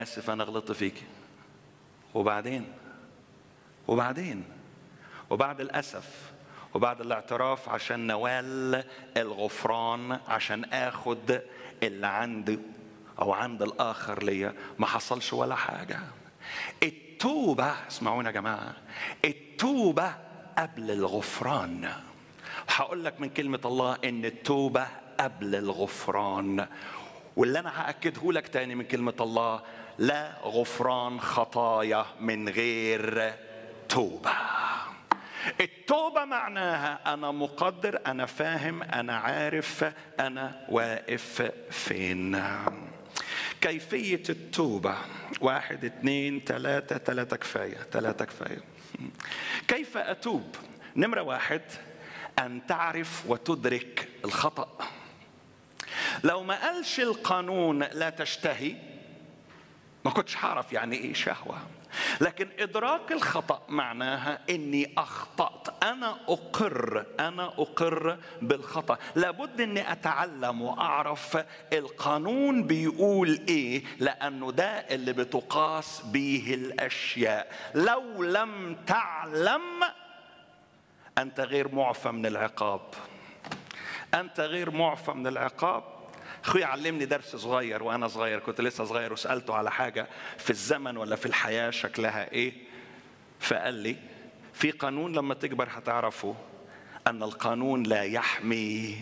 اسف انا غلطت فيك وبعدين وبعدين وبعد الاسف وبعد الاعتراف عشان نوال الغفران عشان اخد اللي عندي او عند الاخر ليا ما حصلش ولا حاجه التوبه اسمعونا يا جماعه التوبه قبل الغفران هقول لك من كلمه الله ان التوبه قبل الغفران واللي انا هاكده لك تاني من كلمه الله لا غفران خطايا من غير توبه التوبة معناها أنا مقدر أنا فاهم أنا عارف أنا واقف فين كيفية التوبة واحد اثنين ثلاثة ثلاثة كفاية ثلاثة كفاية كيف أتوب نمرة واحد أن تعرف وتدرك الخطأ لو ما قالش القانون لا تشتهي ما كنتش هعرف يعني ايه شهوه لكن ادراك الخطا معناها اني اخطات انا اقر انا اقر بالخطا لابد اني اتعلم واعرف القانون بيقول ايه لانه ده اللي بتقاس به الاشياء لو لم تعلم انت غير معفى من العقاب انت غير معفى من العقاب اخوي علمني درس صغير وانا صغير كنت لسه صغير وسالته على حاجه في الزمن ولا في الحياه شكلها ايه فقال لي في قانون لما تكبر هتعرفه ان القانون لا يحمي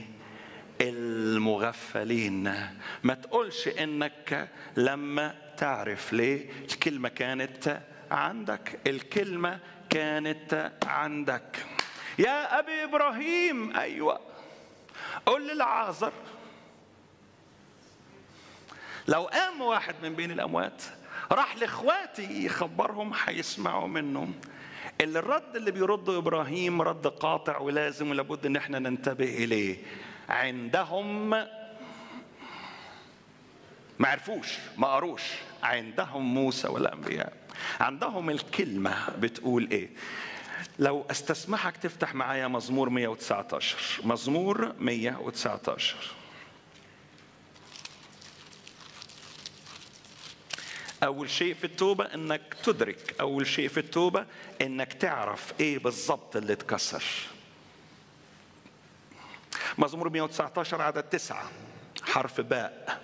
المغفلين ما تقولش انك لما تعرف ليه الكلمه كانت عندك الكلمه كانت عندك يا ابي ابراهيم ايوه قول للعازر لو قام واحد من بين الاموات راح لاخواتي يخبرهم هيسمعوا منه اللي الرد اللي بيرده ابراهيم رد قاطع ولازم ولابد ان احنا ننتبه اليه عندهم ما عرفوش ما قروش عندهم موسى والانبياء عندهم الكلمه بتقول ايه لو استسمحك تفتح معايا مزمور 119 مزمور 119 أول شيء في التوبة إنك تدرك أول شيء في التوبة إنك تعرف إيه بالضبط اللي اتكسر مزمور 119 عدد تسعة حرف باء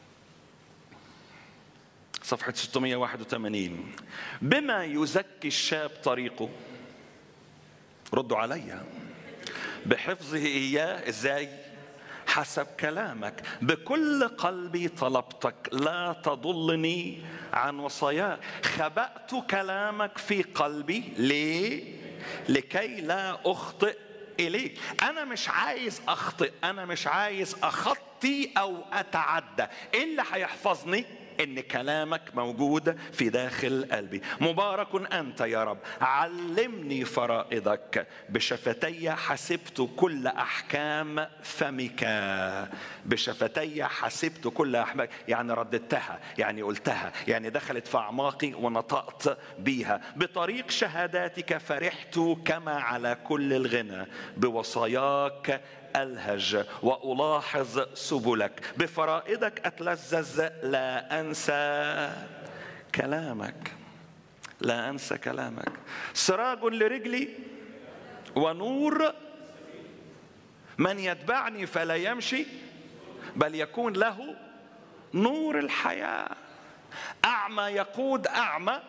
صفحة 681 بما يزكي الشاب طريقه ردوا عليا بحفظه إياه إزاي حسب كلامك بكل قلبي طلبتك لا تضلني عن وصاياك خبأت كلامك في قلبي ليه لكي لا أخطئ إليك أنا مش عايز أخطئ أنا مش عايز أخطي أو أتعدى إيه اللي هيحفظني ان كلامك موجود في داخل قلبي مبارك انت يا رب علمني فرائضك بشفتي حسبت كل احكام فمك بشفتي حسبت كل احكام يعني رددتها يعني قلتها يعني دخلت في اعماقي ونطقت بيها بطريق شهاداتك فرحت كما على كل الغنى بوصاياك الهج والاحظ سبلك بفرائضك اتلذذ لا انسى كلامك لا انسى كلامك سراج لرجلي ونور من يتبعني فلا يمشي بل يكون له نور الحياه اعمى يقود اعمى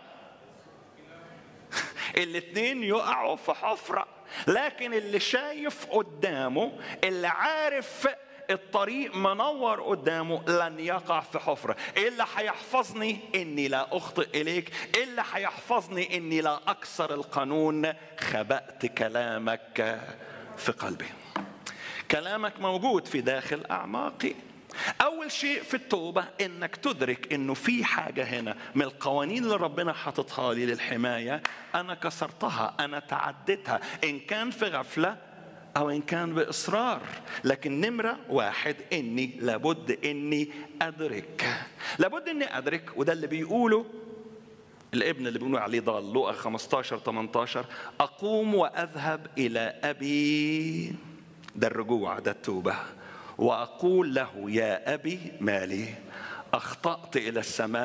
الاثنين يقعوا في حفره لكن اللي شايف قدامه اللي عارف الطريق منور قدامه لن يقع في حفرة إيه اللي هيحفظني إني لا أخطئ إليك إيه اللي هيحفظني إني لا أكسر القانون خبأت كلامك في قلبي كلامك موجود في داخل أعماقي أول شيء في التوبة إنك تدرك إنه في حاجة هنا من القوانين اللي ربنا حاططها لي للحماية أنا كسرتها أنا تعديتها إن كان في غفلة أو إن كان بإصرار لكن نمرة واحد إني لابد إني أدرك لابد إني أدرك وده اللي بيقوله الابن اللي بيقولوا عليه ضال لوقا 15 18 أقوم وأذهب إلى أبي ده الرجوع ده التوبة واقول له يا ابي مالي اخطات الى السماء